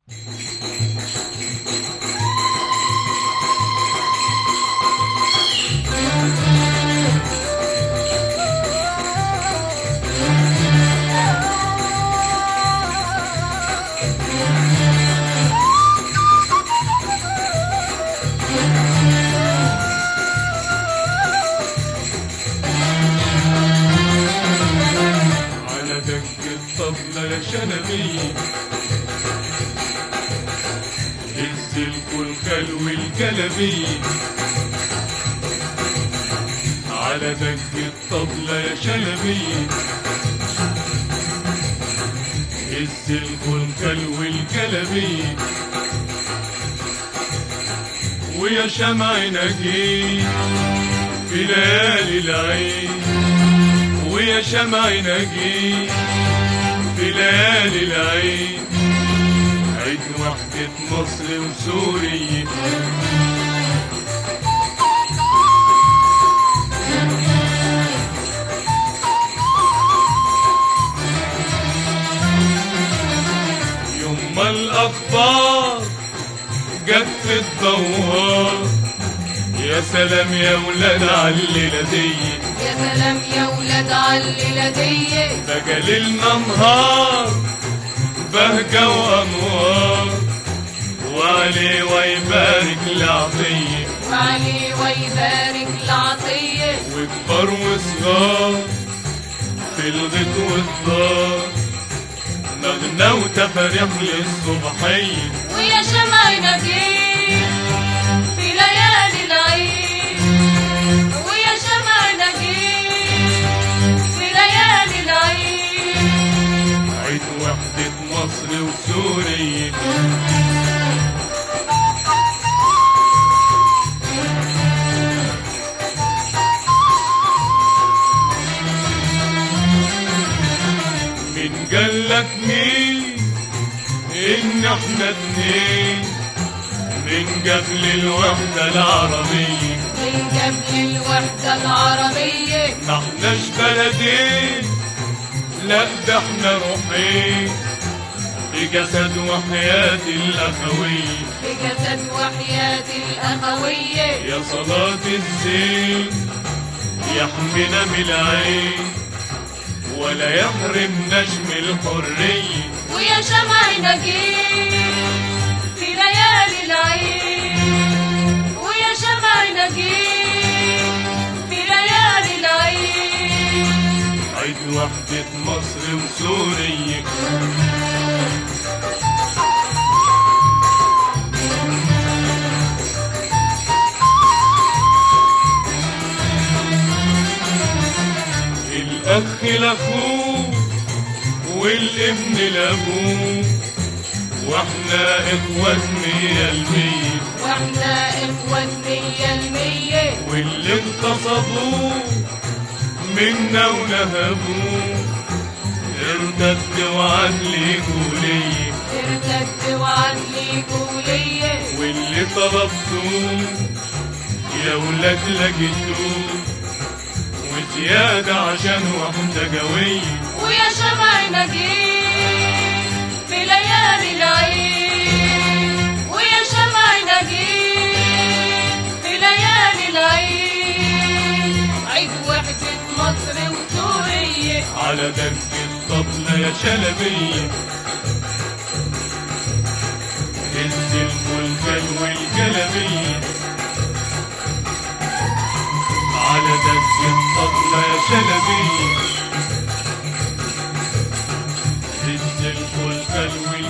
على دق الطبلة يا شنبي هز الكلكل والجلبي على دق الطبلة يا شنبي هز الكلكل والجلبي ويا شمع نجيب في ليالي العيد ويا شمع نجيب في ليالي العيد عيد وحدة مصر وسوريا يوم ما الأخبار جت في الدوار يا سلام يا ولاد على الليلة دي يا سلام يا ولاد علي لدي بقى ليلنا نهار بهجة وأنوار وعلي ويبارك العطية وعلي ويبارك العطية وكبار وصغار في الغيط والدار نغنى وتفرح للصبحية ويا شمع نجيب في ليالي العيد ويا شمع نجيب في ليالي العيد عيد وحدة مصر وسوريا مين قالك مين ان احنا اتنين من قبل الوحدة العربية من قبل الوحدة العربية ما احناش بلدين لا ده احنا روحين بجسد وحياة الأخوية بجسد وحياة الأخوية يا صلاة الزين يحمينا من العين ولا يحرمناش من الحرية ويا شمع نجيب في ليالي العيد ويا شمع نجيب في ليالي العيد عيد وحدة مصر وسوريا الأخ لأخوه والابن لأبوه واحنا إخوات مية المية واحنا إخوة مية المية واللي اغتصبوه منا ونهبوه ارتد وعد ليكوا ليا ارتد وعدلي كولية واللي طلبتوه يا ولاد لقيتوه وزيادة عشان واحدة قوية ويا شمع نجيب في ليالي العيد ويا شمع نجيب في ليالي العيد عيد وحدة مصر وسوريا على دق الطبلة يا شلبية هز الفلفل والجلبية على دق الطبلة يا شلبية هز الفلفل والجلبية